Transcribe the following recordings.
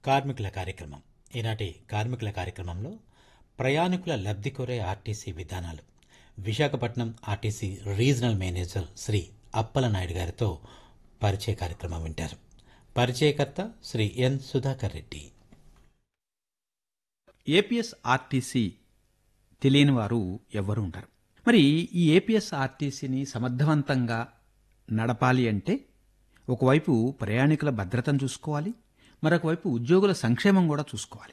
కార్మికుల కార్యక్రమం ఈనాటి కార్మికుల కార్యక్రమంలో ప్రయాణికుల లబ్ధి కోరే ఆర్టీసీ విధానాలు Visakhapatnam RTC regional manager Shri Appala Naidu గారితో పరిచయ కార్యక్రమం వింటారు పరిచయకర్త Shri N Sudhakar Reddy APS RTC తెలియని వారు ఎవ్వరూ ఉంటారు మరి ఈ ఏపీఎస్ ఆర్టీసీని సమర్థవంతంగా నడపాలి అంటే ఒకవైపు ప్రయాణికుల భద్రతను చూసుకోవాలి మరొక వైపు ఉద్యోగుల సంక్షేమం కూడా చూసుకోవాలి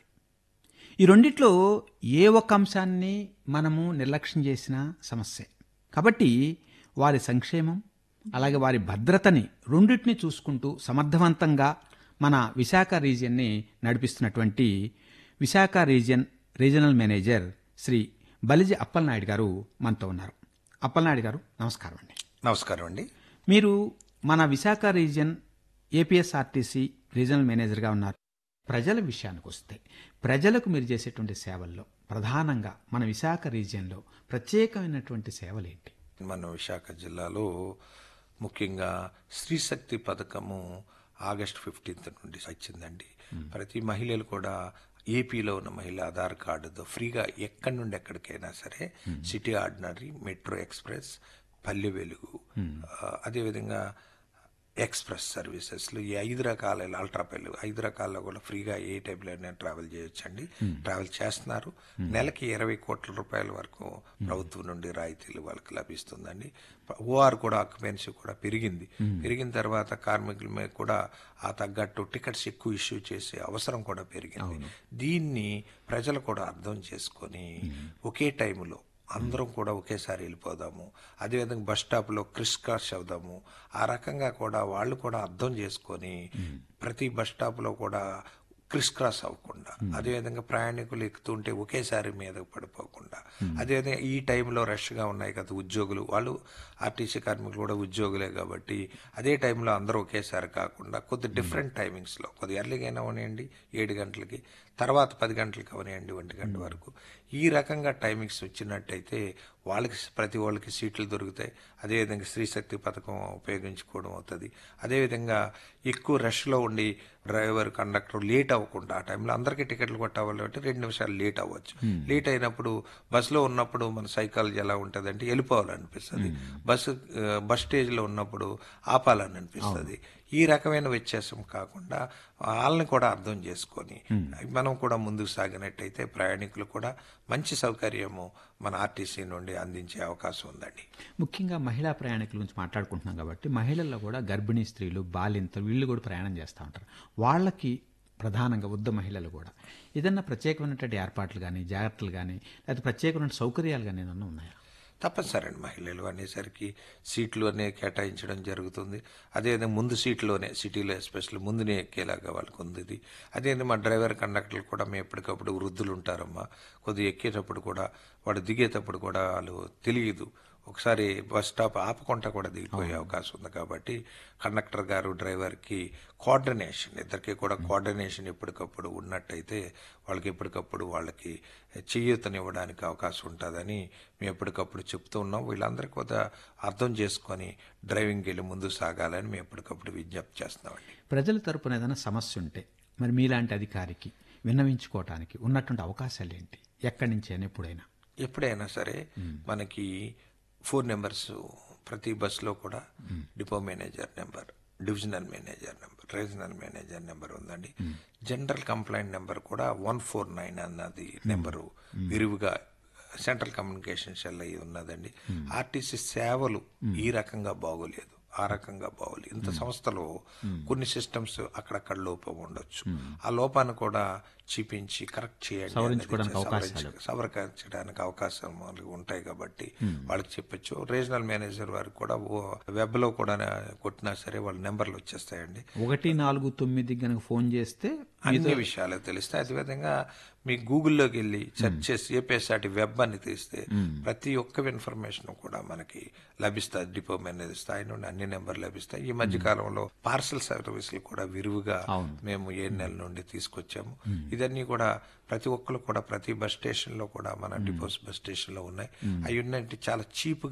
ఈ రెండిట్లో ఏ ఒక్క అంశాన్ని మనము నిర్లక్ష్యం చేసినా సమస్యే కాబట్టి వారి సంక్షేమం అలాగే వారి భద్రతని రెండింటిని చూసుకుంటూ సమర్థవంతంగా మన విశాఖ రీజియన్ని నడిపిస్తున్నటువంటి Visakha region regional manager Shri Baliji Appalanaidu గారు మనతో ఉన్నారు అప్పలనాయుడు గారు నమస్కారం అండి నమస్కారం అండి మీరు మన విశాఖ రీజియన్ ఏపీఎస్ఆర్టీసీ రీజనల్ మేనేజర్గా ఉన్నారు ప్రజల విషయానికి వస్తే ప్రజలకు మీరు చేసేటువంటి సేవల్లో ప్రధానంగా మన విశాఖ రీజియన్లో ప్రత్యేకమైనటువంటి సేవలు ఏంటి మన విశాఖ జిల్లాలో ముఖ్యంగా స్త్రీశక్తి పథకము ఆగస్ట్ ఫిఫ్టీన్త్ నుండి వచ్చిందండి ప్రతి మహిళలు కూడా ఏపీలో ఉన్న మహిళ ఆధార్ కార్డుతో ఫ్రీగా ఎక్కడి నుండి ఎక్కడికైనా సరే సిటీ ఆర్డినరీ మెట్రో ఎక్స్ప్రెస్ పల్లె వెలుగు ఆ, అదేవిధంగా ఎక్స్ప్రెస్ సర్వీసెస్లో ఈ ఐదు రకాల అల్ట్రా పెళ్ళు ఐదు రకాల్లో కూడా ఫ్రీగా ఏ టైంలోనే ట్రావెల్ చేయొచ్చండి ట్రావెల్ చేస్తున్నారు నెలకి ఇరవై కోట్ల రూపాయల వరకు ప్రభుత్వం నుండి రాయితీలు వాళ్ళకి లభిస్తుందండి ఓఆర్ కూడా ఆక్యుపెన్సీ కూడా పెరిగింది పెరిగిన తర్వాత కార్మికుల మీద కూడా ఆ తగ్గట్టు టికెట్స్ ఎక్కువ ఇష్యూ చేసే అవసరం కూడా పెరిగింది దీన్ని ప్రజలు కూడా అర్థం చేసుకొని ఒకే టైంలో అందరం కూడా ఒకేసారి వెళ్ళిపోదాము అదేవిధంగా బస్ స్టాప్లో క్రిస్ క్రాస్ అవుదాము ఆ రకంగా కూడా వాళ్ళు కూడా అర్థం చేసుకొని ప్రతి బస్ స్టాప్లో కూడా క్రిస్ క్రాస్ అవ్వకుండా అదేవిధంగా ప్రయాణికులు ఎక్కుతుంటే ఒకేసారి మీద పడిపోకుండా అదేవిధంగా ఈ టైంలో రష్గా ఉన్నాయి కదా ఉద్యోగులు వాళ్ళు ఆర్టీసీ కార్మికులు కూడా ఉద్యోగులే కాబట్టి అదే టైంలో అందరూ ఒకేసారి కాకుండా కొద్ది డిఫరెంట్ టైమింగ్స్లో కొద్ది ఎర్లీగా అయినా అవనివ్వండి ఏడు గంటలకి తర్వాత పది గంటలకి అవనివ్వండి ఒంటి గంట వరకు ఈ రకంగా టైమింగ్స్ వచ్చినట్టయితే వాళ్ళకి ప్రతి వాళ్ళకి సీట్లు దొరుకుతాయి అదేవిధంగా స్త్రీశక్తి పథకం ఉపయోగించుకోవడం అవుతుంది అదేవిధంగా ఎక్కువ రష్లో ఉండి డ్రైవర్ కండక్టర్ లేట్ అవ్వకుండా ఆ టైంలో అందరికీ టికెట్లు కొట్టవాలి అంటే రెండు నిమిషాలు లేట్ అవ్వచ్చు లేట్ అయినప్పుడు బస్సులో ఉన్నప్పుడు మన సైకాలజీ ఎలా ఉంటుంది అంటే వెళ్ళిపోవాలనిపిస్తుంది బస్సు ఆ, బస్ స్టేజ్లో ఉన్నప్పుడు ఆపాలని అనిపిస్తుంది ఈ రకమైన వ్యత్యాసం కాకుండా వాళ్ళని కూడా అర్థం చేసుకొని మనం కూడా ముందుకు సాగినట్టయితే ప్రయాణికులు కూడా మంచి సౌకర్యము మన ఆర్టీసీ నుండి అందించే అవకాశం ఉందండి ముఖ్యంగా మహిళా ప్రయాణికుల గురించి మాట్లాడుకుంటున్నాం కాబట్టి మహిళల్లో కూడా గర్భిణీ స్త్రీలు బాలింతలు వీళ్ళు కూడా ప్రయాణం చేస్తూ ఉంటారు వాళ్ళకి ప్రధానంగా వృద్ధ మహిళలు కూడా ఏదన్నా ప్రత్యేకమైనటువంటి ఏర్పాట్లు కానీ జాగ్రత్తలు కానీ లేకపోతే ప్రత్యేకమైన సౌకర్యాలు కానీ ఏదన్నా ఉన్నాయా తప్పనిసరి అండి మహిళలు అనేసరికి సీట్లు అనే కేటాయించడం జరుగుతుంది అదేవిధంగా ముందు సీట్లోనే సిటీలో ఎస్పెషల్లీ ముందునే ఎక్కేలాగా వాళ్ళకు ఉంది ఇది అదేవిధంగా మా డ్రైవర్ కండక్టర్లు కూడా మేము ఎప్పటికప్పుడు వృద్ధులు ఉంటారమ్మా కొద్దిగా ఎక్కేటప్పుడు కూడా వాడు దిగేటప్పుడు కూడా వాళ్ళు తెలియదు ఒకసారి బస్ స్టాప్ ఆపకుండా కూడా దిగిపోయే అవకాశం ఉంది కాబట్టి కండక్టర్ గారు డ్రైవర్కి కోఆర్డినేషన్ ఇద్దరికి కూడా కోఆర్డినేషన్ ఎప్పటికప్పుడు ఉన్నట్టయితే వాళ్ళకి ఎప్పటికప్పుడు వాళ్ళకి చేయూతనివ్వడానికి అవకాశం ఉంటుందని మేము ఎప్పటికప్పుడు చెప్తూ ఉన్నాం వీళ్ళందరికీ కూడా అర్థం చేసుకొని డ్రైవింగ్కి వెళ్ళి ముందు సాగాలని మేము ఎప్పటికప్పుడు విజ్ఞప్తి చేస్తున్నామండి ప్రజల తరపున ఏదైనా సమస్య ఉంటే మరి మీలాంటి అధికారికి విన్నవించుకోవటానికి ఉన్నటువంటి అవకాశాలు ఏంటి ఎక్కడి నుంచి అని ఎప్పుడైనా ఎప్పుడైనా సరే మనకి ఫోన్ నెంబర్స్ ప్రతి బస్సులో కూడా depot manager number divisional manager number regional manager number ఉందండి జనరల్ కంప్లైంట్ నెంబర్ కూడా వన్ ఫోర్ నైన్ అన్నది నెంబరు విరివిగా సెంట్రల్ కమ్యూనికేషన్ సెల్ అయి ఉన్నదండి ఆర్టీసీ సేవలు ఈ రకంగా బాగోలేదు ఆ రకంగా బాగోలేదు ఇంత సంస్థలో కొన్ని సిస్టమ్స్ అక్కడక్కడ లోపం ఉండొచ్చు ఆ లోపాన్ని కూడా చూపించి కరెక్ట్ చేయండి సవరించుకోవడానికి అనేది అవకాశాలు. సవరించ- సవరించడానికి అవకాశం వాళ్ళకి ఉంటాయి కాబట్టి వాళ్ళకి చెప్పొచ్చు రీజనల్ మేనేజర్ వారికి కూడా వెబ్ లో కూడా కొట్టినా సరే వాళ్ళ నెంబర్లు వచ్చేస్తాయండి ఒకటి నాలుగు తొమ్మిది కనుక ఫోన్ చేస్తే అన్ని విషయాలు తెలుస్తాయి అదేవిధంగా మీ గూగుల్లోకి వెళ్ళి సెర్చ్ చేసి ఏపీఎస్ఆర్టీ వెబ్ అని తీస్తే ప్రతి ఒక్క ఇన్ఫర్మేషన్ కూడా మనకి లభిస్తుంది డిపో మేనేజర్ స్థాయి నుండి అన్ని నెంబర్ లభిస్తాయి ఈ మధ్య కాలంలో పార్సల్ సర్వీసులు కూడా విరివిగా మేము ఏ నెల నుండి తీసుకొచ్చాము ఇదన్నీ కూడా ప్రతి ఒక్కరు కూడా ప్రతి బస్ స్టేషన్ లో కూడా మన డిపోస్ బస్ స్టేషన్ లో ఉన్నాయి అవి ఉన్నట్టు చాలా చీప్ గా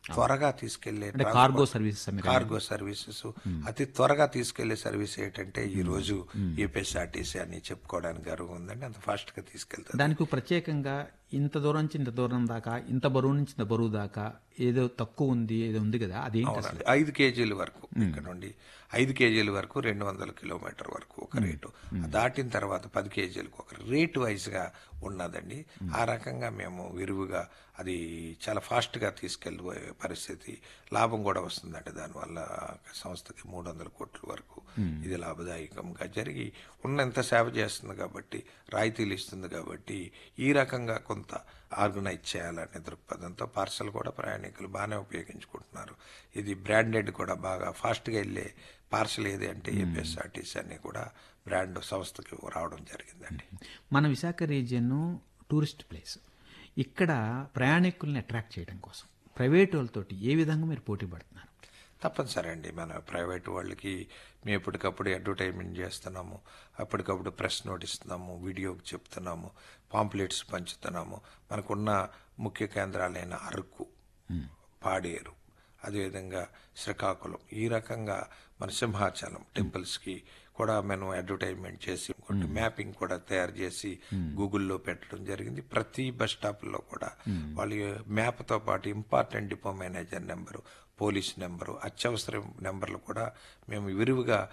త్వరగా తీసుకెళ్లే అంటే కార్గో సర్వీసెస్ మీరు కార్గో సర్వీసెస్ అతి త్వరగా తీసుకెళ్లే సర్వీస్ ఏంటంటే ఈ రోజు ఏపీఎస్ఆర్టీసీ అని చెప్పుకోవడానికి గర్వం ఉందండి అంత ఫాస్ట్ గా తీసుకెళ్తారు దానికి ప్రత్యేకంగా ఇంత దూరం నుంచి ఇంత దూరం దాకా ఇంత బరువు నుంచి ఇంత బరువు దాకా ఏదో తక్కువ ఉంది ఏదో ఉంది కదా అదేంటి అసలు అవునండి ఐదు కేజీల వరకు ఇక్కడ నుండి ఐదు కేజీల వరకు రెండు వందల కిలోమీటర్ వరకు ఒక రేటు దాటిన తర్వాత పది కేజీలకు ఒక రేటు వైజ్ గా ఉన్నదండి ఆ రకంగా మేము విరివిగా అది చాలా ఫాస్ట్ గా తీసుకెళ్ళిపోయే పరిస్థితి లాభం కూడా వస్తుందండి దానివల్ల సంస్థకి మూడు వందల కోట్ల వరకు ఇది లాభదాయకంగా జరిగి ఉన్నంత సేవ చేస్తుంది కాబట్టి రాయితీలు ఇస్తుంది కాబట్టి ఈ రకంగా కొంత ఆర్గనైజ్ చేయాలనే దృక్పథంతో పార్సల్ కూడా ప్రయాణికులు బాగానే ఉపయోగించుకుంటున్నారు ఇది బ్రాండెడ్ కూడా బాగా ఫాస్ట్గా వెళ్ళే పార్సల్ ఏది అంటే ఏపీఎస్ఆర్టీసీ అని కూడా బ్రాండ్ సంస్థకి రావడం జరిగిందండి మన విశాఖ రీజియన్ టూరిస్ట్ ప్లేస్ ఇక్కడ ప్రయాణికుల్ని అట్రాక్ట్ చేయడం కోసం ప్రైవేట్ వాళ్ళతోటి ఏ విధంగా మీరు పోటీ పడుతున్నారు తప్పనిసరి అండి మన ప్రైవేట్ వాళ్ళకి మేము ఎప్పటికప్పుడు అడ్వర్టైజ్మెంట్ చేస్తున్నాము అప్పటికప్పుడు ప్రెస్ నోట్ ఇస్తున్నాము వీడియోకి చెప్తున్నాము పాంప్లెట్స్ పంచుతున్నాము మనకున్న ముఖ్య కేంద్రాలైన అరకు పాడేరు అదేవిధంగా శ్రీకాకుళం ఈ రకంగా మన సింహాచలం టెంపుల్స్కి కూడా మనం అడ్వర్టైజ్మెంట్ చేసి ఇంకోటి మ్యాపింగ్ కూడా తయారు చేసి గూగుల్లో పెట్టడం జరిగింది ప్రతి బస్ స్టాప్లో కూడా వాళ్ళ మ్యాప్తో పాటు important depot manager number police number అత్యవసర నెంబర్లు కూడా మేము విరివిగా